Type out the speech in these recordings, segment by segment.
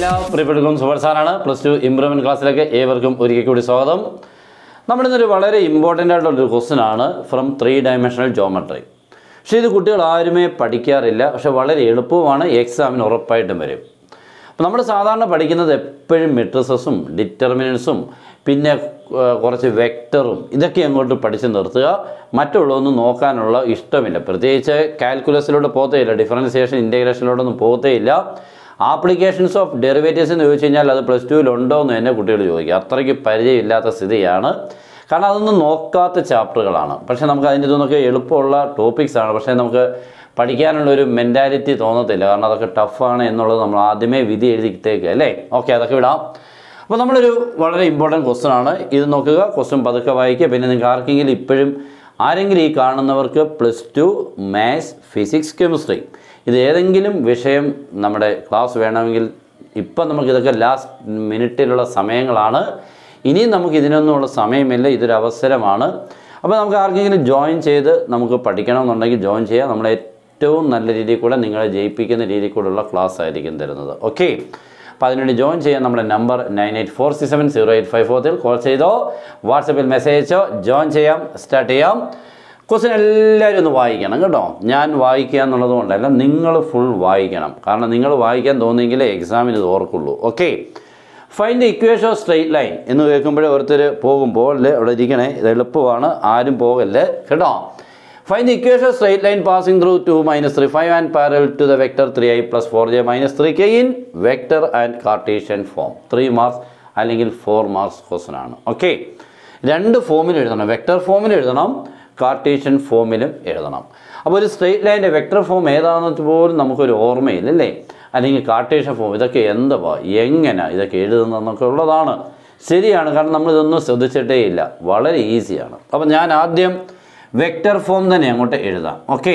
പ്രിയപ്പെട്ടവർക്കും സുബർ സാറാണ് plus two improvement ക്ലാസ്സിലേക്ക് ഏവർക്കും ഒരിക്കൽ കൂടി സ്വാഗതം നമ്മുടെ ഇന്നൊരു വളരെ ഇമ്പോർട്ടൻ്റ് ആയിട്ടുള്ളൊരു ക്വസ്റ്റ്യൻ ആണ് ഫ്രം ത്രീ ഡയമെൻഷണൽ ജോമെട്രി പക്ഷേ ഇത് കുട്ടികൾ ആരുമേ പഠിക്കാറില്ല പക്ഷെ വളരെ എളുപ്പവുമാണ് എക്സാമിന് ഉറപ്പായിട്ടും വരും അപ്പോൾ നമ്മൾ സാധാരണ പഠിക്കുന്നത് എപ്പോഴും മെട്രിസസും ഡിറ്റർമിനൻസും പിന്നെ ആ, കുറച്ച് വെക്ടറും ഇതൊക്കെ അങ്ങോട്ട് പഠിച്ച് നിർത്തുക മറ്റുള്ളതൊന്നും നോക്കാനുള്ള ഇഷ്ടമില്ല പ്രത്യേകിച്ച് കാൽക്കുലസിലൂടെ പോകത്തേയില്ല ഡിഫറൻസിയേഷൻ ഇൻറ്റഗ്രേഷനിലൂടെയൊന്നും പോകത്തേയില്ല ആപ്ലിക്കേഷൻസ് ഓഫ് ഡെറിവേറ്റീവ്സ് എന്ന് ചോദിച്ചു കഴിഞ്ഞാൽ അത് പ്ലസ് ടുവിൽ ഉണ്ടോ എന്ന് തന്നെ കുട്ടികൾ ചോദിക്കുക അത്രയ്ക്ക് പരിചയമില്ലാത്ത സ്ഥിതിയാണ് കാരണം അതൊന്നും നോക്കാത്ത ചാപ്റ്ററുകളാണ് പക്ഷേ നമുക്ക് അതിൻ്റെ ഇതൊന്നൊക്കെ എളുപ്പമുള്ള ടോപ്പിക്സ് ആണ് പക്ഷേ നമുക്ക് പഠിക്കാനുള്ള ഒരു മെൻറ്റാലിറ്റി തോന്നത്തില്ല കാരണം അതൊക്കെ ടഫാണ് എന്നുള്ളത് നമ്മൾ ആദ്യമേ വിധി എഴുതിത്തേക്കുക അല്ലേ ഓക്കെ അതൊക്കെ വിടാം അപ്പോൾ നമ്മളൊരു വളരെ ഇമ്പോർട്ടൻറ്റ് ക്വസ്റ്റൻ ആണ് ഇത് നോക്കുക ക്വസ്റ്റൻ പതുക്കെ വായിക്കുക പിന്നെ നിങ്ങൾക്ക് ആർക്കെങ്കിലും ഇപ്പോഴും ആരെങ്കിലും ഈ കാണുന്നവർക്ക് plus two maths physics chemistry ഇത് ഏതെങ്കിലും വിഷയം നമ്മുടെ ക്ലാസ് വേണമെങ്കിൽ ഇപ്പം നമുക്കിതൊക്കെ ലാസ്റ്റ് മിനിറ്റിലുള്ള സമയങ്ങളാണ് ഇനിയും നമുക്ക് ഇതിനൊന്നുമുള്ള സമയമില്ല ഇതൊരു അവസരമാണ് അപ്പോൾ നമുക്ക് ആർക്കെങ്കിലും ജോയിൻ ചെയ്ത് നമുക്ക് പഠിക്കണമെന്നുണ്ടെങ്കിൽ ജോയിൻ ചെയ്യാം നമ്മൾ ഏറ്റവും നല്ല രീതിയിൽ കൂടെ നിങ്ങളെ ജയിപ്പിക്കുന്ന രീതിയിൽ കൂടെയുള്ള ക്ലാസ് ആയിരിക്കും തരുന്നത് ഓക്കെ അപ്പോൾ അതിനുവേണ്ടി ജോയിൻ ചെയ്യാൻ നമ്മുടെ number nine eight four six seven zero eight five ഫോറിൽ കോൾ ചെയ്തോ വാട്സപ്പിൽ മെസ്സേജ് അയച്ചോ ജോയിൻ ചെയ്യാം സ്റ്റാർട്ട് ചെയ്യാം ക്വസ്റ്റ്യൻ എല്ലാവരും ഒന്ന് വായിക്കണം കേട്ടോ ഞാൻ വായിക്കുക എന്നുള്ളത് കൊണ്ടല്ല നിങ്ങൾ ഫുൾ വായിക്കണം കാരണം നിങ്ങൾ വായിക്കാൻ തോന്നിയെങ്കിലേ എക്സാമിന് ഇത് ഓർക്കുള്ളൂ okay find equation of straight line എന്ന് കേൾക്കുമ്പോഴേ ഓരോരുത്തർ പോകുമ്പോൾ അല്ലേ അവിടെ ഇരിക്കണേ ഇത് എളുപ്പമാണ് ആരും പോകല്ലേ കേട്ടോ find equation of straight line passing through two minus three five and parallel to the vector three i plus four j minus three k in vector and Cartesian form three marks അല്ലെങ്കിൽ four marks question ആണ് okay രണ്ട് ഫോമിൽ എഴുതണം vector ഫോമിൽ എഴുതണം Cartesian ഫോമിലും എഴുതണം അപ്പോൾ ഒരു സ്ട്രെയിറ്റ് ലൈൻ്റെ വെക്ടർ ഫോം ഏതാണെന്ന് പോലും നമുക്കൊരു ഓർമ്മയില്ല അല്ലേ അല്ലെങ്കിൽ കാർട്ടീഷ്യൻ ഫോം ഇതൊക്കെ എന്തുവാ എങ്ങനെ ഇതൊക്കെ എഴുതുന്നതെന്നൊക്കെ ഉള്ളതാണ് ശരിയാണ് കാരണം നമ്മളിതൊന്നും ശ്രദ്ധിച്ചിട്ടേ ഇല്ല വളരെ ഈസിയാണ് അപ്പോൾ ഞാൻ ആദ്യം വെക്ടർ ഫോം തന്നെ അങ്ങോട്ട് എഴുതാം ഓക്കെ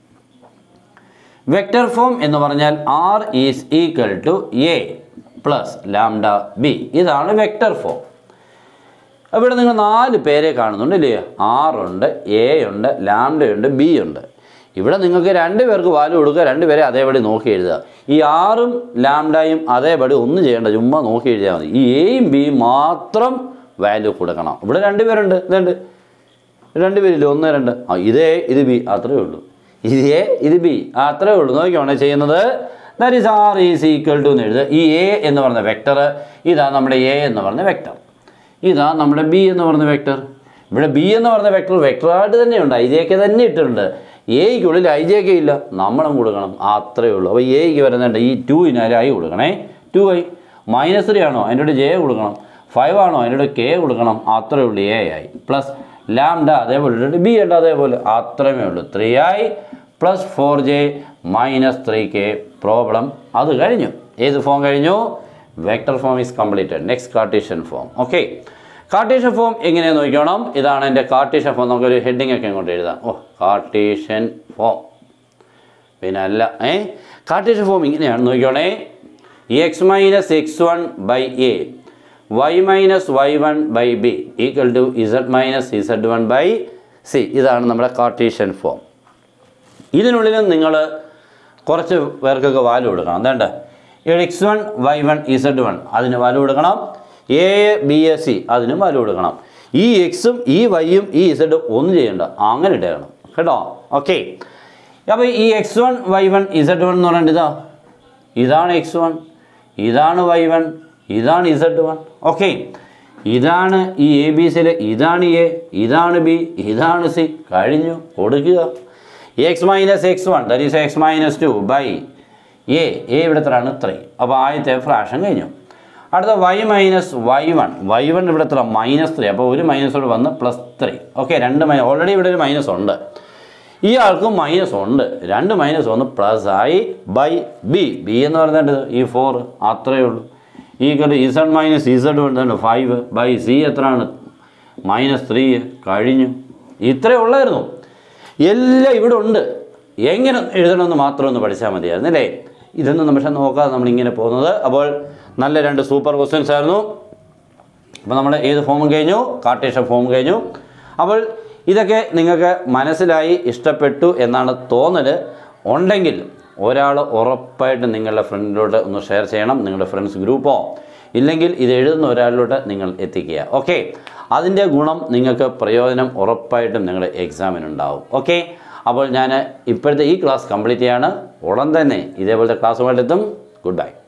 വെക്ടർ ഫോം എന്ന് പറഞ്ഞാൽ r is equal to a plus lambda b ഇതാണ് വെക്ടർ ഫോം ഇവിടെ നിങ്ങൾ നാല് പേരെ കാണുന്നുണ്ട് ഇല്ലേ ആറുണ്ട് എ ഉണ്ട് ലാംഡയുണ്ട് ബി ഉണ്ട് ഇവിടെ നിങ്ങൾക്ക് രണ്ട് പേർക്ക് വാല്യൂ കൊടുക്കുക രണ്ട് പേരെ അതേപടി നോക്കി എഴുതുക ഈ ആറും ലാംഡയും അതേപടി ഒന്നും ചെയ്യേണ്ട ചുമ്മാ നോക്കി എഴുതിയാൽ മതി ഈ എയും ബിയും മാത്രം വാല്യൂ കൊടുക്കണം ഇവിടെ രണ്ട് പേരുണ്ട് ഇതുണ്ട് രണ്ട് പേരില്ല ഒന്ന് രണ്ട് ആ ഇതേ ഇത് ബി അത്രേ ഉള്ളൂ ഇത് എ ഇത് ബി അത്രേ ഉള്ളൂ നോക്കിയാണ് ചെയ്യുന്നത് that is r is equal to എന്ന് എഴുതുക ഈ എ എന്ന് പറഞ്ഞ വെക്ടർ ഇതാ നമ്മുടെ എ എന്ന് പറഞ്ഞ വെക്ടർ ഇതാ നമ്മുടെ ബി എന്ന് പറഞ്ഞ വെക്ടർ ഇവിടെ ബി എന്ന് പറഞ്ഞ വെക്ടർ വെക്ടറായിട്ട് തന്നെയുണ്ട് ഐ ജെ കെ തന്നെ ഇട്ടിട്ടുണ്ട് എയ്ക്കുള്ളിൽ ഐ ജെ കെ ഇല്ല നമ്മളും കൊടുക്കണം അത്രേ ഉള്ളൂ അപ്പോൾ എയ്ക്ക് വരുന്നുണ്ട് ഈ ടൂവിന് ഐ കൊടുക്കണേ ടു ഐ മൈനസ് ത്രീ ആണോ അതിൻ്റെ ജെ കൊടുക്കണം ഫൈവ് ആണോ അതിൻ്റെ കെ കൊടുക്കണം അത്രേ ഉള്ളൂ എ ആയി പ്ലസ് ലാംഡ അതേപോലെ ഇട്ടിട്ട് ബി ഉണ്ട് അതേപോലെ അത്രമേ ഉള്ളൂ three i plus four j minus three k problem അത് കഴിഞ്ഞു ഏത് ഫോം കഴിഞ്ഞു vector form is completed next Cartesian form okay Cartesian form എങ്ങനെയാണെന്ന് നോക്കണം ഇതാണ് എൻ്റെ കാർട്ടീഷ്യൻ ഫോം നമുക്കൊരു ഹെഡിങ് ഒക്കെ ഇങ്ങോട്ട് എഴുതാം ഓ കാർട്ടീഷ്യൻ ഫോം പിന്നെ അല്ല ഏ കാർട്ടീഷ്യൻ ഫോം ഇങ്ങനെയാണ് നോക്കിക്കോണേ x minus x one by a y minus y one by b equal to z minus z one by c ഇതാണ് നമ്മുടെ കാർട്ടീഷ്യൻ ഫോം ഇതിനുള്ളിലും നിങ്ങൾ കുറച്ച് പേർക്കൊക്കെ വാല്യൂ കൊടുക്കണം എന്താണ്ട് x one y one z one അതിന് വാല്യൂ കൊടുക്കണം എ ബി എസ് സി അതിനും വാല്യൂ കൊടുക്കണം ഈ എക്സും ഈ വൈയും ഈ ഇസഡും ഒന്നും ചെയ്യണ്ട അങ്ങനെ ഇട്ടേക്കണം കേട്ടോ ഓക്കെ അപ്പോൾ ഈ x one y one z one എന്ന് പറയുന്നത് ഇതാ ഇതാണ് എക്സ് വൺ ഇതാണ് വൈ വൺ ഇതാണ് ഇസഡ് വൺ ഓക്കെ ഇതാണ് ഈ എ ബി സിയിൽ ഇതാണ് എ ഇതാണ് ബി ഇതാണ് സി കഴിഞ്ഞു കൊടുക്കുക x minus x one that is x minus two by a a ഇവിടത്താണ് ത്രീ അപ്പോൾ ആദ്യത്തെ ഫ്രാക്ഷൻ കഴിഞ്ഞു അടുത്ത y minus y one y one ഇവിടെ എത്ര മൈനസ് ത്രീ അപ്പോൾ ഒരു മൈനസോട് വന്ന് പ്ലസ് ത്രീ ഓക്കെ രണ്ട് മൈനസ് ഓൾറെഡി ഇവിടെ ഒരു മൈനസ് ഉണ്ട് ഈ ആൾക്കും മൈനസ് ഉണ്ട് രണ്ട് മൈനസ് ഒന്ന് പ്ലസ് ആയി ബൈ ബി ബി എന്ന് പറയുന്നത് ഈ ഫോർ അത്രയേ ഉള്ളൂ ഈ കണ്ട് ഇസഡ് മൈനസ് ഇസഡ് ഉണ്ട് ഫൈവ് ബൈ സി എത്രയാണ് മൈനസ് ത്രീ കഴിഞ്ഞു ഇത്രയേ ഉള്ളായിരുന്നു എല്ലാം ഇവിടെ ഉണ്ട് എങ്ങനെ എഴുതണമെന്ന് മാത്രം ഒന്ന് പഠിച്ചാൽ മതിയായിരുന്നു അല്ലേ ഇതൊന്നും പക്ഷെ നോക്കാതെ നമ്മളിങ്ങനെ പോകുന്നത് അപ്പോൾ നല്ല രണ്ട് സൂപ്പർ ക്വസ്റ്റ്യൻസ് ആയിരുന്നു അപ്പോൾ നമ്മൾ ഏത് ഫോമും കഴിഞ്ഞു കാർട്ടേഷൻ ഫോം കഴിഞ്ഞു അപ്പോൾ ഇതൊക്കെ നിങ്ങൾക്ക് മനസ്സിലായി ഇഷ്ടപ്പെട്ടു എന്നാണ് തോന്നൽ ഉണ്ടെങ്കിൽ ഒരാൾ ഉറപ്പായിട്ടും നിങ്ങളുടെ ഫ്രണ്ടിലോട്ട് ഒന്ന് ഷെയർ ചെയ്യണം നിങ്ങളുടെ ഫ്രണ്ട്സ് ഗ്രൂപ്പോ ഇല്ലെങ്കിൽ ഇത് എഴുതുന്ന ഒരാളിലോട്ട് നിങ്ങൾ എത്തിക്കുക ഓക്കെ അതിൻ്റെ ഗുണം നിങ്ങൾക്ക് പ്രയോജനം ഉറപ്പായിട്ടും നിങ്ങളുടെ എക്സാമിനുണ്ടാവും ഓക്കെ അപ്പോൾ ഞാൻ ഇപ്പോഴത്തെ ഈ ക്ലാസ് കംപ്ലീറ്റ് ചെയ്യാണ് ഉടൻ തന്നെ ഇതേപോലത്തെ ക്ലാസ്സുമായിട്ടെത്തും ഗുഡ് ബൈ